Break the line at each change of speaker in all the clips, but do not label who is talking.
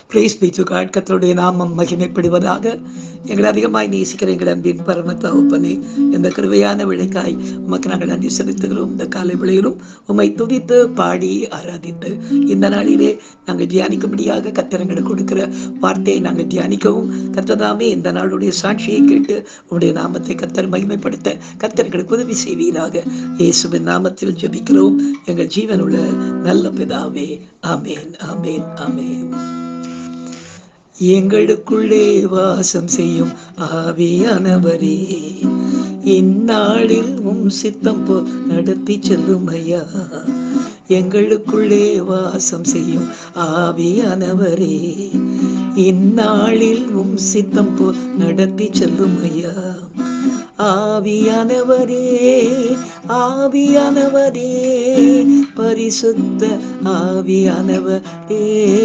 Brace beach கத்தருடைய நாமம் மகிமைப்படுவதாக எங்களை அதிகமாய் நேசிக்கிற எங்கள் அன்பின் பரம தகுப்பனே இந்த கிருவையான விளைக்காய் உமக்கு நாங்கள் நன்றி செலுத்துகிறோம் இந்த காலை விளையிலும் உம்மை துதித்து பாடி ஆராதித்து இந்த நாளிலே நாங்கள் தியானிக்கும்படியாக கத்திரங்களுக்கு கொடுக்கிற வார்த்தையை நாங்கள் தியானிக்கவும் கத்ததாமே இந்த நாளுடைய சாட்சியை கேட்டு உங்களுடைய நாமத்தை கத்தர் மகிமைப்படுத்த கத்தர்களுக்கு உதவி செய்வீராக இயேசுவின் நாமத்தில் ஜெபிக்கிறோம் எங்கள் ஜீவனுள்ள நல்ல பிதாவே ஆமேன் ஆமேன் ஆமேன் எங்களுக்குள்ளே வாசம் செய்யும் ஆவியானவரே இந்நாளில் உம் சித்தம் போ நடத்தி செல்லும் ஐயா எங்களுக்குள்ளே வாசம் செய்யும் ஆவியானவரே இந்நாளில் உம் சித்தம் போ நடத்தி செல்லும் ஐயா ஆவியானவரே ஆவியானவரே பரிசுத்த ஆவியானவரே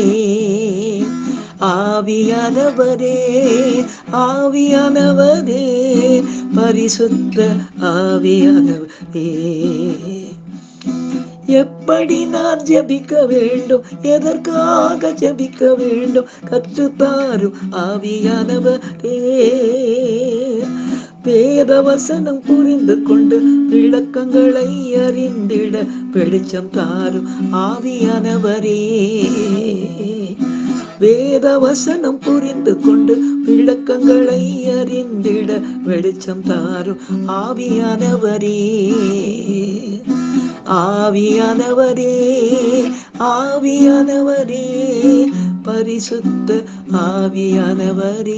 ஆவியானவரே ஆவியானவரே பரிசுத்த ஆவியானவரே எப்படி நான் ஜெபிக்க வேண்டும் எதற்காக ஜெபிக்க வேண்டும் கற்றுத்தாரும் ஆவியானவரே வேதவசனம் புரிந்து கொண்டு விளக்கங்களை அறிந்திட வெளிச்சம் தாரும் ஆவியானவரே வேதவசனம் புரிந்து கொண்டு விளக்கங்களை அறிந்திட வெளிச்சம் தாரும் ஆவியானவரே ஆவியானவரே ஆவியானவரே பரிசுத்த ஆவியானவரே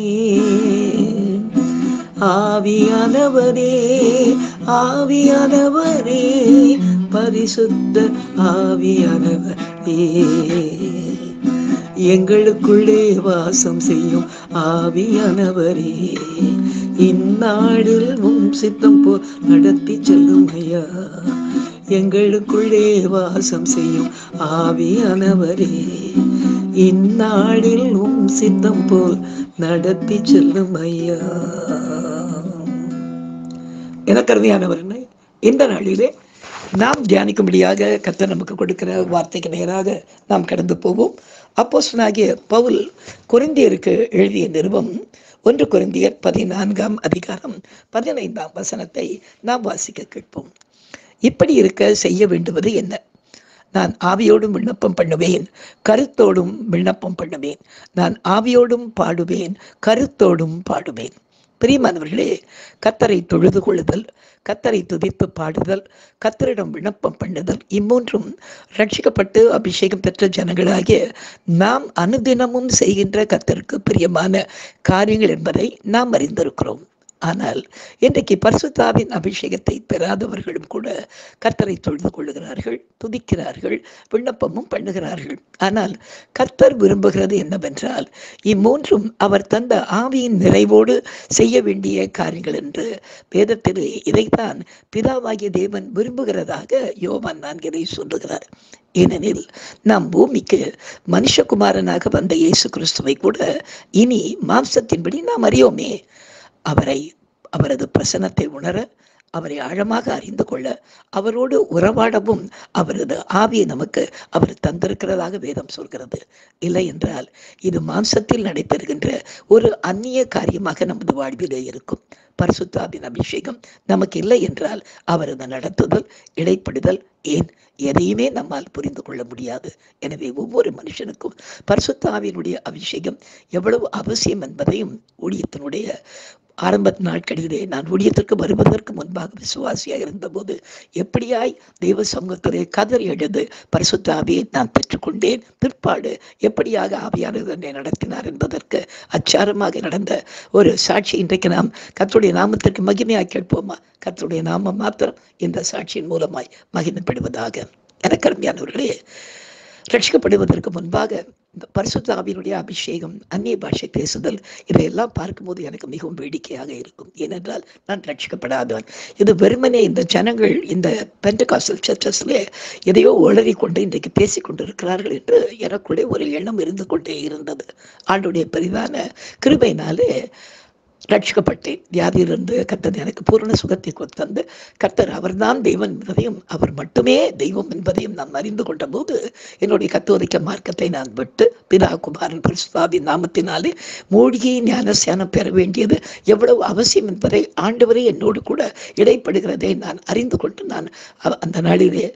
ஆவியானவரே ஆவியானவரே பரிசுத்த ஆவியானவரே எங்களுக்குள்ளே வாசம் செய்யும் ஆவியானவரே இந்நாளில் உம் சித்தம் போ நடத்தி செல்லும் ஐயா எங்களுக்குள்ளே வாசம் செய்யும் ஆவியானவரே இந்நாளில் உம் சித்தம் போல் நடத்தி செல்லும் ஐயா எனக்கருமையானவர்களே இந்த நாளிலே நாம் தியானிக்கும்படியாக கத்த நமக்கு கொடுக்கிற வார்த்தைக்கு நேராக நாம் கடந்து போவோம் அப்போஸ்தலனாகிய பவுல் குருந்தியருக்கு எழுதிய நிருபம் ஒன்று குருந்தியர் பதினான்காம் அதிகாரம் பதினைந்தாம் வசனத்தை நாம் வாசிக்க கேட்போம் இப்படி இருக்க செய்ய வேண்டுவது என்ன நான் ஆவியோடும் விண்ணப்பம் பண்ணுவேன் கருத்தோடும் விண்ணப்பம் பண்ணுவேன் நான் ஆவியோடும் பாடுவேன் கருத்தோடும் பாடுவேன் பிரியமானவர்களே கத்தரை தொழுது கொள்ளுதல் கத்தரை துதித்து பாடுதல் கத்தரிடம் விண்ணப்பம் பண்ணுதல் இம்மூன்றும் ரட்சிக்கப்பட்டு அபிஷேகம் பெற்ற ஜனங்களாகிய நாம் அனுதினமும் செய்கின்ற கத்தருக்கு பிரியமான காரியங்கள் என்பதை நாம் அறிந்திருக்கிறோம் ஆனால் இன்றைக்கு பரிசுத்தாவின் அபிஷேகத்தை பெறாதவர்களும் கூட கர்த்தரை தொழுது கொள்ளுகிறார்கள் துதிக்கிறார்கள் விண்ணப்பமும் பண்ணுகிறார்கள் ஆனால் கர்த்தர் விரும்புகிறது என்னவென்றால் இம்மூன்றும் அவர் தந்த ஆவியின் நிறைவோடு செய்ய வேண்டிய காரியங்கள் என்று வேதத்திலே இதைத்தான் பிதாவாகிய தேவன் விரும்புகிறதாக யோவான் நான்கினை சொல்லுகிறார் ஏனெனில் நாம் பூமிக்கு மனுஷகுமாரனாக வந்த இயேசு கிறிஸ்துவை கூட இனி மாம்சத்தின்படி நாம் அறியோமே அவரை அவரது பிரசனத்தை உணர அவரை ஆழமாக அறிந்து கொள்ள அவரோடு உறவாடவும் அவரது ஆவியை நமக்கு அவர் தந்திருக்கிறதாக வேதம் சொல்கிறது இல்லை என்றால் இது மாம்சத்தில் நடைபெறுகின்ற ஒரு அந்நிய காரியமாக நமது வாழ்விலே இருக்கும் பரிசுத்தாவின் அபிஷேகம் நமக்கு இல்லை என்றால் அவரது நடத்துதல் இடைப்படுதல் ஏன் எதையுமே நம்மால் புரிந்து கொள்ள முடியாது எனவே ஒவ்வொரு மனுஷனுக்கும் பரிசுத்தாவினுடைய அபிஷேகம் எவ்வளவு அவசியம் என்பதையும் ஊழியத்தினுடைய ஆரம்ப நாட்களிலே நான் ஊழியத்திற்கு வருவதற்கு முன்பாக விசுவாசியாக இருந்தபோது எப்படியாய் தெய்வ சமூகத்திலே கதறி எழுது பரிசுத்த ஆவியை நான் பெற்றுக்கொண்டேன் பிற்பாடு எப்படியாக ஆவியானது என்னை நடத்தினார் என்பதற்கு அச்சாரமாக நடந்த ஒரு சாட்சி இன்றைக்கு நாம் கர்த்தருடைய நாமத்திற்கு மகிமையாய் கேட்போமா கர்த்தருடைய நாமம் மாத்திரம் இந்த சாட்சியின் மூலமாய் மகிமைப்படுவதாக எனக்கு அருமையானவர்களே ரட்சிக்கப்படுவதற்கு முன்பாக இந்த பரிசுத்த ஆவியினுடைய அபிஷேகம் அந்நிய பாஷை பேசுதல் இதையெல்லாம் பார்க்கும்போது எனக்கு மிகவும் வேடிக்கையாக இருக்கும் ஏனென்றால் நான் ரட்சிக்கப்படாதவன் இது வெறுமனே இந்த ஜனங்கள் இந்த பெண்டகாசல் சர்ச்சஸ்லே எதையோ உளறி கொண்டு இன்றைக்கு பேசி கொண்டிருக்கிறார்கள் என்று எனக்குள்ளே ஒரு எண்ணம் இருந்து கொண்டே இருந்தது ஆண்டுடைய பெரிதான கிருபையினாலே ரட்சிக்கப்பட்டேன் வியாதியிலிருந்து கர்த்தர் எனக்கு பூரண சுகத்தை தந்து கர்த்தர் அவர்தான் தெய்வம் என்பதையும் அவர் மட்டுமே தெய்வம் என்பதையும் நான் அறிந்து கொண்ட போது என்னுடைய கத்தோலிக்க மார்க்கத்தை நான் விட்டு பிதா குமாரன் பரிசுத்தாவி நாமத்தினாலே மூழ்கி ஞானஸ்தானம் பெற வேண்டியது எவ்வளவு அவசியம் என்பதை ஆண்டவரே என்னோடு கூட இடைப்படுகிறதை நான் அறிந்து கொண்டு நான் அ- அந்த நாளிலே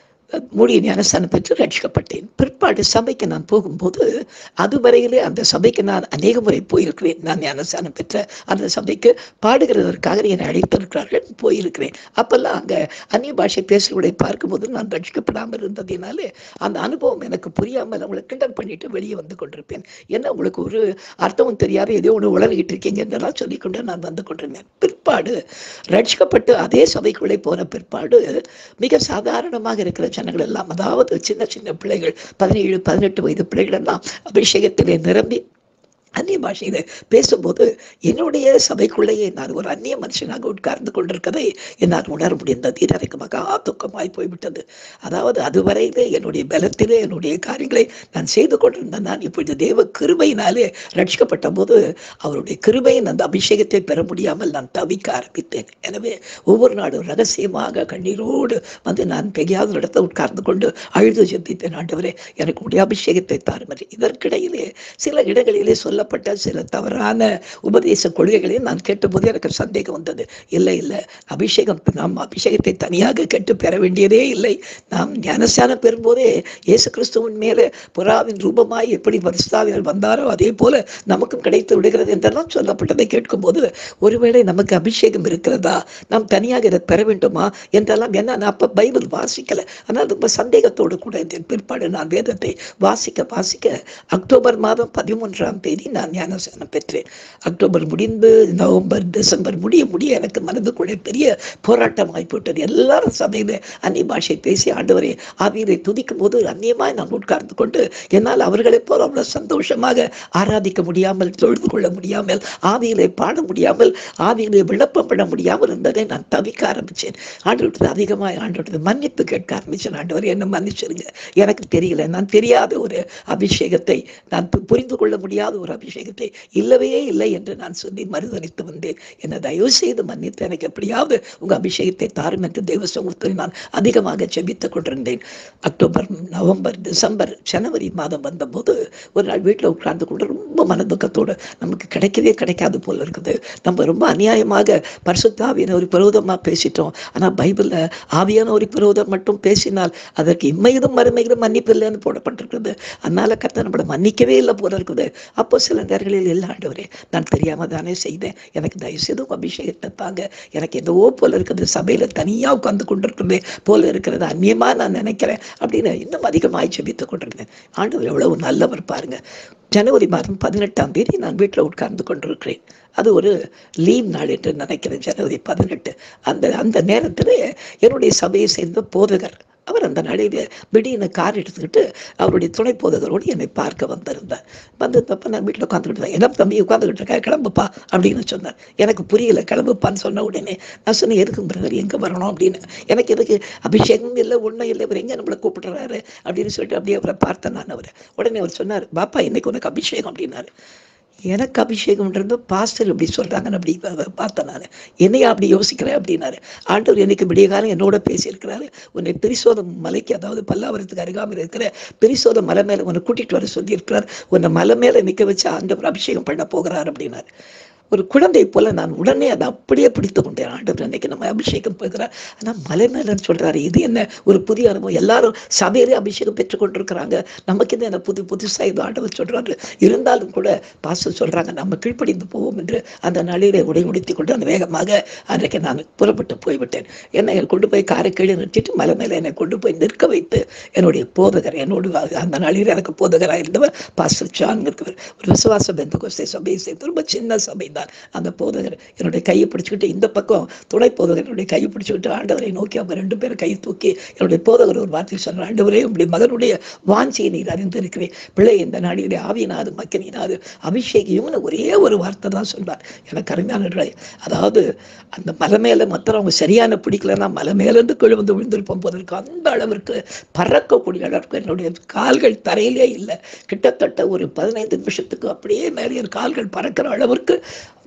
மூடிய ஞானஸ்தானம் பெற்று ரட்சிக்கப்பட்டேன் பிற்பாடு சபைக்கு நான் போகும்போது அதுவரையிலே அந்த சபைக்கு நான் அநேக முறை போயிருக்கிறேன் நான் ஞானஸ்தானம் பெற்ற அந்த சபைக்கு பாடுகிறதற்காக என்னை அழைத்திருக்கிறார்கள் போயிருக்கிறேன் அப்பெல்லாம் அங்கே அந்நிய பாஷை பேசுகிறவர்களை பார்க்கும்போது நான் ரட்சிக்கப்படாமல் இருந்ததினாலே அந்த அனுபவம் எனக்கு புரியாமல் அவங்களை கிண்டல் பண்ணிட்டு வெளியே வந்து கொண்டிருப்பேன் என்ன உங்களுக்கு ஒரு அர்த்தமும் தெரியாத ஏதோ ஒன்று உளறிக்கிட்டு இருக்கீங்க என்றெல்லாம் சொல்லிக்கொண்டு நான் வந்து கொண்டிருந்தேன் பிற்பாடு ரட்சிக்கப்பட்டு அதே சபைக்குள்ளே போன பிற்பாடு மிக சாதாரணமாக இருக்கிற ஜனங்கள் எல்லாம் அதாவது சின்ன சின்ன பிள்ளைகள் பதினேழு பதினெட்டு வயது பிள்ளைகள் எல்லாம் அபிஷேகத்திலே நிரம்பி அந்நிய பாஷையில பேசும்போது என்னுடைய சபைக்குள்ளேயே நான் ஒரு அந்நிய மனுஷனாக உட்கார்ந்து கொண்டிருக்கதை என்னால் உணர முடிந்தது இது எனக்கு மகா துக்கமாய் போய்விட்டது அதாவது அதுவரையிலே என்னுடைய பலத்திலே என்னுடைய காரியங்களை நான் செய்து கொண்டிருந்தேன் நான் இப்பொழுது தேவ கிருபையினாலே ரட்சிக்கப்பட்ட போது அவருடைய கிருபையின் அந்த அபிஷேகத்தை பெற முடியாமல் நான் தவிக்க ஆரம்பித்தேன் எனவே ஒவ்வொரு நாடும் ரகசியமாக கண்ணீரோடு வந்து நான் பெரியாத இடத்தை உட்கார்ந்து கொண்டு அழுது சிந்தித்தேன் ஆண்டவரே எனக்கு உடைய அபிஷேகத்தை தாருமறி இதற்கிடையிலே சில இடங்களிலே சொல்லப்பட்ட சில தவறான உபதேச கொள்கைகளை நான் கேட்டபோது எனக்கு சந்தேகம் வந்தது இல்லை இல்லை அபிஷேகம் நாம் அபிஷேகத்தை தனியாக கேட்டு பெற வேண்டியதே இல்லை நாம் ஞானஸ்தானம் பெறும்போதே இயேசு கிறிஸ்துவின் மேலே புறாவின் ரூபமாய் எப்படி பரிசுத்தாவியர் வந்தாரோ அதே போல நமக்கும் கிடைத்து விடுகிறது என்றெல்லாம் சொல்லப்பட்டதை கேட்கும்போது ஒருவேளை நமக்கு அபிஷேகம் இருக்கிறதா நாம் தனியாக இதை பெற வேண்டுமா என்றெல்லாம் என்ன நான் அப்போ பைபிள் வாசிக்கல ஆனால் ரொம்ப சந்தேகத்தோடு கூட இருந்தேன் பிற்பாடு நான் வேதத்தை வாசிக்க வாசிக்க அக்டோபர் மாதம் பதிமூன்றாம் தேதி நான் ஞானஸ்தானம் பெற்றேன் அக்டோபர் முடிந்து நவம்பர் டிசம்பர் முடிய முடிய எனக்கு மனதுக்குள்ளே பெரிய போராட்டமாய் போட்டது எல்லாரும் சபையில அந்நிய பாஷை பேசி ஆண்டவரை ஆவியரை துதிக்கும் போது அந்நியமாய் நான் உட்கார்ந்து கொண்டு என்னால் அவர்களைப் போல அவ்வளவு சந்தோஷமாக ஆராதிக்க முடியாமல் தொழுது கொள்ள முடியாமல் ஆவியிலே பாட முடியாமல் ஆவியிலே விண்ணப்பம் பண்ண முடியாமல் இருந்ததை நான் தவிக்க ஆரம்பிச்சேன் ஆண்டவர்கிட்ட அதிகமாக ஆண்டவர்கிட்ட மன்னிப்பு கேட்க ஆரம்பிச்சேன் ஆண்டவர் என்ன மன்னிச்சிருங்க எனக்கு தெரியல நான் தெரியாத ஒரு அபிஷேகத்தை நான் பு- புரிந்து கொள்ள முடியாத ஒரு அபிஷேகத்தை இல்லவே இல்லை என்று நான் சொல்லி மறுதளித்து வந்தேன் என்னை தயவு செய்து மன்னித்து எனக்கு எப்படியாவது உங்க அபிஷேகத்தை தாரும் என்று தெய்வ சமூகத்தில் நான் அதிகமாக செபித்துக் கொண்டிருந்தேன் அக்டோபர் நவம்பர் டிசம்பர் ஜனவரி மாதம் வந்தபோது ஒரு நாள் வீட்டில் உட்கார்ந்து கொண்டு ரொம்ப மனதுக்கத்தோடு நமக்கு கிடைக்கவே கிடைக்காது போல இருக்குது நம்ம ரொம்ப அநியாயமாக பரிசுத்தாவியான ஒரு விரோதமாக பேசிட்டோம் ஆனால் பைபிளில் ஆவியான ஒரு விரோதம் மட்டும் பேசினால் அதற்கு இம்மையிலும் மறுமையிலும் மன்னிப்பு இல்லைன்னு போடப்பட்டிருக்கிறது அதனால கர்த்தர் நம்மளை மன்னிக்கவே இல்லை போல இருக்குது அப்போ சில நேரங்களில் இல்லை ஆண்டவரே நான் தெரியாம தானே செய்தேன் எனக்கு தயவுசெய்து உங்க அபிஷேகத்தை தாங்க எனக்கு ஏதோ போல இருக்குது சபையில தனியா உட்கார்ந்து கொண்டிருக்கிறதே போல இருக்கிறது அந்நியமா நான் நினைக்கிறேன் அப்படின்னு இன்னும் அதிகமாய் செபித்துக் கொண்டிருந்தேன் ஆண்டவர் எவ்வளவு நல்லவர் பாருங்க ஜனவரி மாதம் பதினெட்டாம் தேதி நான் வீட்டில் உட்கார்ந்து கொண்டிருக்கிறேன் அது ஒரு லீவ் நாள் என்று நினைக்கிறேன் ஜனவரி பதினெட்டு அந்த அந்த நேரத்தில் என்னுடைய சபையை சேர்ந்த போதகர் அவர் அந்த நாளில் திடீர்னு கார் எடுத்துக்கிட்டு அவருடைய துணை போதகரோடு என்னை பார்க்க வந்திருந்தார் வந்தப்ப நான் வீட்டில் உட்காந்துக்கிட்டு இருந்தேன் என்ன தம்பி உட்காந்துக்கிட்டு இருக்கா கிளம்புப்பா அப்படின்னு சொன்னார் எனக்கு புரியல கிளம்புப்பான்னு சொன்ன உடனே நான் சொன்னேன் எதுக்கு பிரதர் எங்கே வரணும் அப்படின்னு எனக்கு எதுக்கு அபிஷேகம் இல்லை ஒன்றும் இல்லை இவர் எங்கே நம்மளை கூப்பிடுறாரு அப்படின்னு சொல்லிட்டு அப்படியே அவரை பார்த்தேன் நான் அவரை உடனே அவர் சொன்னார் பாப்பா இன்னைக்கு உனக்கு அபிஷேகம் அப்படின்னாரு எனக்கு அபிஷேகம்ன்றது பாஸ்டர் இப்படி சொல்றாங்கன்னு அப்படி பா- பார்த்தேன் நான் என்னையா அப்படி யோசிக்கிறேன் அப்படின்னாரு ஆண்டவர் எனக்கு விடிய காலம் என்னோட பேசியிருக்கிறாரு உன்னை பிரிசோதம் மலைக்கு அதாவது பல்லாவரத்துக்கு அருகாமல் இருக்கிற பிரிசோத மலை மேல உன்னை கூட்டிட்டு வர சொல்லியிருக்கிறார் உன்னை மலை மேல நிக்க வச்சு ஆண்டவர் அபிஷேகம் பண்ண போகிறார் அப்படின்னாரு ஒரு குழந்தை போல நான் உடனே அதை அப்படியே பிடித்து கொண்டேன் ஆண்டவர் அன்னைக்கு நம்ம அபிஷேகம் போகிறார் ஆனால் மலை மேலன்னு சொல்றாரு இது என்ன ஒரு புதிய அனுபவம் எல்லாரும் சபையிலே அபிஷேகம் பெற்றுக் கொண்டிருக்கிறாங்க நமக்கு என்ன புது புதுசாக இது ஆண்டவர் சொல்றாரு இருந்தாலும் கூட பாச சொல்றாங்க நம்ம கீழ்ப்படிந்து போவோம் என்று அந்த நாளிலே உடை முடித்து கொண்டு அந்த வேகமாக அன்றைக்கு நான் புறப்பட்டு போய்விட்டேன் என்னை கொண்டு போய் காரை கீழே நிறுத்திட்டு மலை மேலே என்னை கொண்டு போய் நிற்க வைத்து என்னுடைய போதகர் என்னோடு அந்த நாளில் எனக்கு போதகராக இருந்தவர் பாஸ்டர் ஜான் இருக்கிறவர் ஒரு விசுவாச பெந்தகோஸ்தே சபையை சேர்த்து ரொம்ப சின்ன சபை தான் அந்த போதகர் என்னுடைய கையை பிடிச்சிக்கிட்டு இந்த பக்கம் துணை போதகர் என்னுடைய கையை பிடிச்சிக்கிட்டு ஆண்டவரை நோக்கி அவங்க ரெண்டு பேரும் கையை தூக்கி என்னுடைய போதகர் ஒரு வார்த்தை சொன்னார் ஆண்டவரே உங்களுடைய மகனுடைய வாஞ்சியை நீர் அறிந்திருக்கிறேன் பிள்ளை இந்த நாடியுடைய ஆவியினாது மக்களினாது அபிஷேகியம்னு ஒரே ஒரு வார்த்தை தான் சொன்னார் எனக்கு அருமையானவர்களே அதாவது அந்த மலை மேல மற்றவங்க சரியான பிடிக்கலன்னா மலை மேலேருந்து கீழே வந்து விழுந்திருப்போம் போதற்கு அந்த அளவிற்கு பறக்கக்கூடிய அளவுக்கு என்னுடைய கால்கள் தரையிலே இல்லை கிட்டத்தட்ட ஒரு பதினைந்து நிமிஷத்துக்கு அப்படியே மேலே என் கால்கள் பறக்கிற அளவிற்கு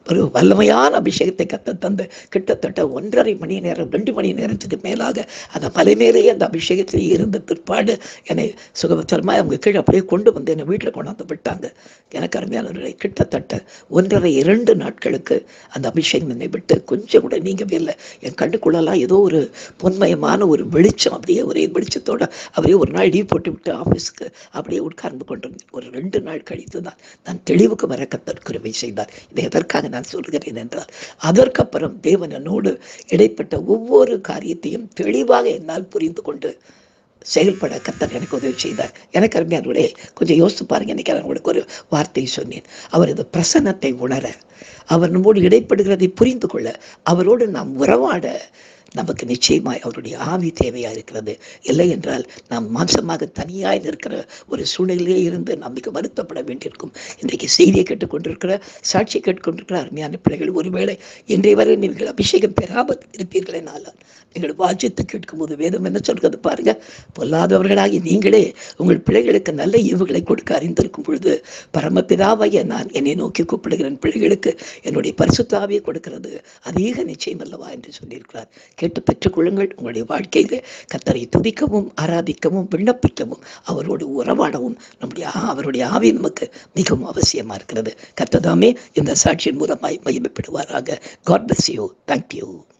ஒரு வல்லமையான அபிஷேகத்தை கத்த தந்து கிட்டத்தட்ட ஒன்றரை மணி நேரம் ரெண்டு மணி நேரத்துக்கு மேலாக அந்த மலை மேலேயே அந்த அபிஷேகத்தில் இருந்த பிற்பாடு என்னை சுகபத்திரமாக அவங்க கீழே அப்படியே கொண்டு வந்து என்னை வீட்டில் கொண்டாந்து விட்டாங்க எனக்கு அருமையானவர்களை கிட்டத்தட்ட ஒன்றரை இரண்டு நாட்களுக்கு அந்த அபிஷேகம் என்னை விட்டு கொஞ்சம் கூட நீங்கவே இல்லை என் கண்ணுக்குள்ளெல்லாம் ஏதோ ஒரு பொன்மயமான ஒரு வெளிச்சம் அப்படியே ஒரே வெளிச்சத்தோட அப்படியே ஒரு நாள் லீவ் போட்டு விட்டு ஆஃபீஸுக்கு அப்படியே உட்கார்ந்து கொண்டிருந்தேன் ஒரு ரெண்டு நாள் கழித்து தான் நான் தெளிவுக்கு வர கத்தர் கிருபை செய்தார் இதை எதற்காக நான் சொல்கிறேன் என்றால் அதற்கப்புறம் தேவன் என்னோடு இடைப்பட்ட ஒவ்வொரு காரியத்தையும் தெளிவாக என்னால் புரிந்து கொண்டு செயல்பட கத்தர் எனக்கு உதவி செய்தார் எனக்கு அருமையானவர்களே கொஞ்சம் யோசித்து பாருங்க இன்னைக்கு நான் உங்களுக்கு ஒரு வார்த்தை சொன்னேன் அவர் இந்த பிரசன்னத்தை உணர அவர் நம்மோடு இடைப்படுகிறதை புரிந்து கொள்ள அவரோடு நாம் உறவாட நமக்கு நிச்சயமாய் அவருடைய ஆவி தேவையா இருக்கிறது இல்லை என்றால் நாம் மாம்சமாக தனியாய் நிற்கிற ஒரு சூழ்நிலையிலே இருந்து நாம் மிக வருத்தப்பட வேண்டியிருக்கும் இன்றைக்கு செய்தியை கேட்டுக்கொண்டிருக்கிற சாட்சி கேட்டுக்கொண்டிருக்கிற அருமையான பிள்ளைகள் ஒருவேளை இன்றைய வரை நீங்கள் அபிஷேகம் பெறாமல் இருப்பீர்களே நாளால் நீங்கள் வாசித்து கேட்கும்போது வேதம் என்ன சொல்கிறது பாருங்க பொல்லாதவர்களாகி நீங்களே உங்கள் பிள்ளைகளுக்கு நல்ல ஈவுகளை கொடுக்க அறிந்திருக்கும் பொழுது பரமபிதாவைய நான் என்னை நோக்கி கூப்பிடுகிறேன் பிள்ளைகளுக்கு என்னுடைய பரிசுத்தாவியை கொடுக்கிறது அதிக நிச்சயம் அல்லவா என்று சொல்லியிருக்கிறார் கேட்டு பெற்றுக்கொள்ளுங்கள் உங்களுடைய வாழ்க்கையிலே கத்தரை துதிக்கவும் ஆராதிக்கவும் விண்ணப்பிக்கவும் அவரோடு உறவாடவும் நம்முடைய ஆ- அவருடைய ஆவி நமக்கு மிகவும் அவசியமா இருக்கிறது கத்ததாமே இந்த சாட்சியின் மூலமாய் மகிமைப்படுவாராக God bless you. Thank you